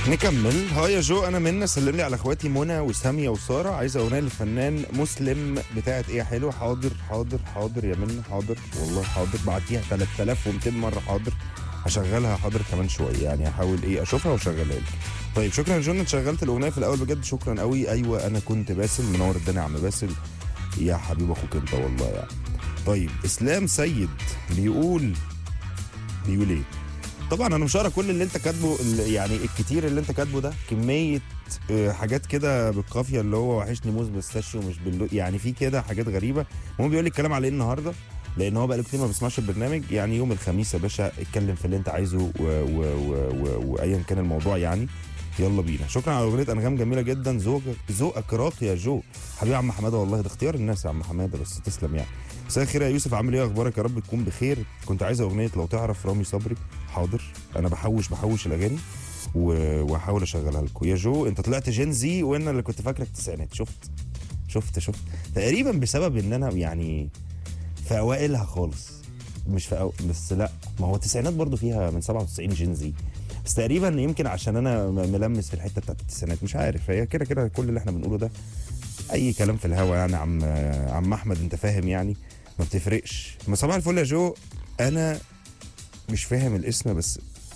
نكمل ها يا جو انا منى سلم لي على اخواتي منى وساميه وساره عايزه اغنيه للفنان مسلم بتاعت ايه يا حلو حاضر حاضر حاضر يا منى حاضر والله حاضر بعتيها 3200 مره حاضر هشغلها حاضر كمان شويه يعني هحاول ايه اشوفها واشغلها لك طيب شكرا يا جون انت شغلت الاغنيه في الاول بجد شكرا قوي ايوه انا كنت باسل منور الدنيا يا عم باسل يا حبيب اخوك انت والله يعني طيب اسلام سيد بيقول بيقول ايه طبعا انا مش هقرا كل اللي انت كاتبه ال- يعني الكتير اللي انت كاتبه ده كميه آه، حاجات كده بالقافيه اللي هو وحشني موز بيستاشيو مش باللو يعني في كده حاجات غريبه المهم بيقول لي الكلام على ايه النهارده لان هو بقاله كتير ما بيسمعش البرنامج يعني يوم الخميس يا باشا اتكلم في اللي انت عايزه و- و- و- و- وايا كان الموضوع يعني يلا بينا شكرا على اغنيه انغام جميله جدا ذوقك ذوقك راقي يا جو حبيبي يا عم حماده والله ده اختيار الناس يا عم حماده بس تسلم يعني مساء الخير يا يوسف عامل ايه اخبارك يا رب تكون بخير كنت عايز اغنيه لو تعرف رامي صبري حاضر انا بحوش بحوش الاغاني و- واحاول اشغلها لكم يا جو انت طلعت جين زي وانا اللي كنت فاكرك تسعينات شفت شفت شفت تقريبا بسبب ان انا يعني في اوائلها خالص مش في أو... بس لا ما هو التسعينات برضو فيها من 97 جين زي بس تقريبا يمكن عشان انا م- ملمس في الحته بتاعت التسعينات مش عارف هي كده كده كل اللي احنا بنقوله ده اي كلام في الهوا يعني عم عم احمد انت فاهم يعني ما بتفرقش ما صباح الفل يا جو انا مش فاهم الاسم بس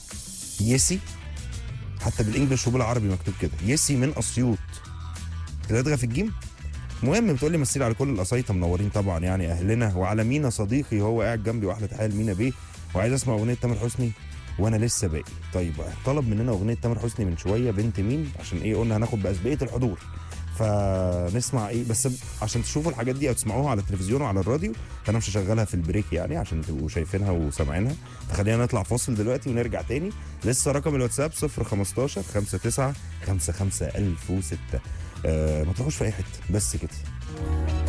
يسي حتى بالانجلش وبالعربي مكتوب كده يسي من اسيوط تلاتغى في الجيم المهم بتقول لي مسير على كل القصايطه منورين طبعا يعني اهلنا وعلى مينا صديقي هو قاعد جنبي واحلى تحيه لمينا بيه وعايز اسمع اغنيه تامر حسني وانا لسه باقي طيب طلب مننا اغنيه تامر حسني من شويه بنت مين عشان ايه قلنا هناخد باسبقيه الحضور فنسمع ايه بس عشان تشوفوا الحاجات دي او تسمعوها على التلفزيون وعلى الراديو فانا مش هشغلها في البريك يعني عشان تبقوا شايفينها وسامعينها فخلينا نطلع فاصل دلوقتي ونرجع تاني لسه رقم الواتساب 015 59 55 1006 آه ما تروحوش في اي حته بس كده